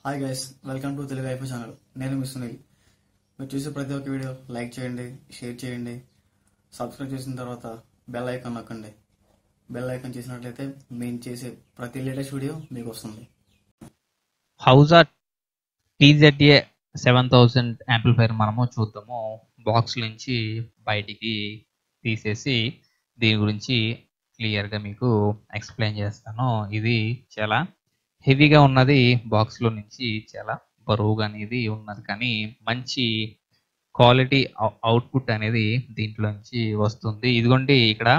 hi guys welcome to Telugu ఐఫో channel నేను మీ సునీల్ మీరు చూసే ప్రతి ఒక్క వీడియో లైక్ చేయండి షేర్ చేయండి సబ్స్క్రైబ్ చేసిన తర్వాత బెల్ ఐకాన్ నొక్కండి బెల్ ఐకాన్ చేసినట్లయితే మేము చేసే ప్రతి లేటెస్ట్ వీడియో మీకు వస్తుంది హౌజా టీజెడ్ఏ సెవెన్ థౌజండ్ యాంప్లిఫైర్ మనము చూద్దాము బాక్స్ నుంచి బయటికి తీసేసి దీని గురించి క్లియర్గా మీకు ఎక్స్ప్లెయిన్ చేస్తాను ఇది చాలా హెవీగా ఉన్నది బాక్స్లో నుంచి చాలా బరువుగా అనేది ఉన్నది కానీ మంచి క్వాలిటీ అవుట్పుట్ అనేది దీంట్లో నుంచి వస్తుంది ఇదిగోండి ఇక్కడ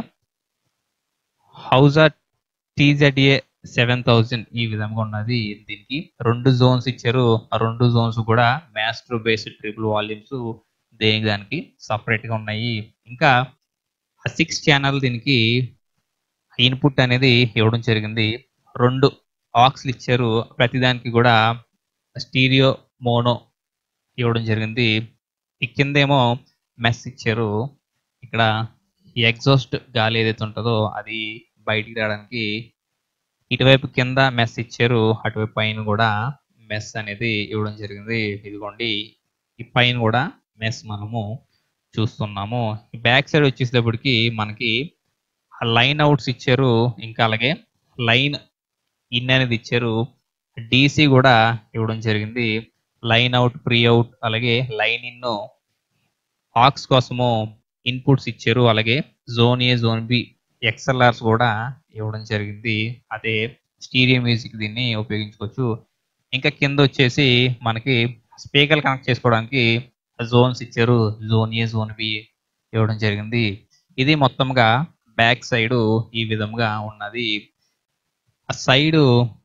హౌజా టీజెడ్ఏ సెవెన్ థౌజండ్ ఈ విధంగా ఉన్నది దీనికి రెండు జోన్స్ ఇచ్చారు ఆ రెండు జోన్స్ కూడా మ్యాస్ట్రో బేస్డ్ ట్రిపుల్ వాల్యూమ్స్ దేనికి దానికి సపరేట్ గా ఉన్నాయి ఇంకా సిక్స్ ఛానల్ దీనికి ఇన్పుట్ అనేది ఇవ్వడం జరిగింది రెండు ఆక్స్లు ఇచ్చారు ప్రతిదానికి కూడా స్టీరియో మోనో ఇవ్వడం జరిగింది ఈ కిందేమో మెస్ ఇచ్చారు ఇక్కడ ఎగ్జాస్ట్ గాలి ఏదైతే ఉంటుందో అది బయటికి రావడానికి ఇటువైపు కింద మెస్ ఇచ్చారు అటువైపు పైన కూడా మెస్ అనేది ఇవ్వడం జరిగింది ఇదిగోండి ఈ పైన కూడా మెస్ మనము చూస్తున్నాము ఈ బ్యాక్ సైడ్ వచ్చేసేటప్పటికి మనకి లైన్ అవుట్స్ ఇచ్చారు ఇంకా అలాగే లైన్ ఇన్ అనేది ఇచ్చారు డీసీ కూడా ఇవ్వడం జరిగింది లైన్ అవుట్ ప్రీ అవుట్ అలాగే లైన్ ఇన్ ఆక్స్ కోసము ఇన్పుట్స్ ఇచ్చారు అలాగే zone A zone B XLRs కూడా ఇవ్వడం జరిగింది అదే స్టీరియో మ్యూజిక్ దీన్ని ఉపయోగించుకోవచ్చు ఇంకా కింద వచ్చేసి మనకి స్పీకర్ కనెక్ట్ చేసుకోవడానికి జోన్స్ ఇచ్చారు జోన్ ఏ జోన్ బి ఇవ్వడం జరిగింది ఇది మొత్తంగా బ్యాక్ సైడ్ ఈ విధంగా ఉన్నది ఆ సైడ్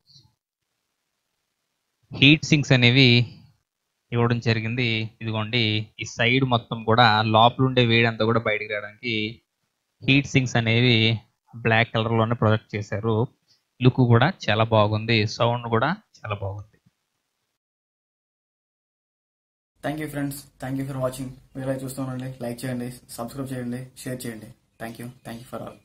హీట్ సింక్స్ అనేవి ఇవ్వడం జరిగింది ఇదిగోండి ఈ సైడ్ మొత్తం కూడా లోపల ఉండే వేడి అంతా కూడా బయటికి రావడానికి హీట్ సింక్స్ అనేవి బ్లాక్ కలర్ లోనే ప్రొజెక్ట్ చేశారు లుక్ కూడా చాలా బాగుంది సౌండ్ కూడా చాలా బాగుంది thank you friends thank you for watching video చూస్తూ ఉండండి లైక్ చేయండి సబ్స్క్రైబ్ చేయండి షేర్ చేయండి thank you thank you for all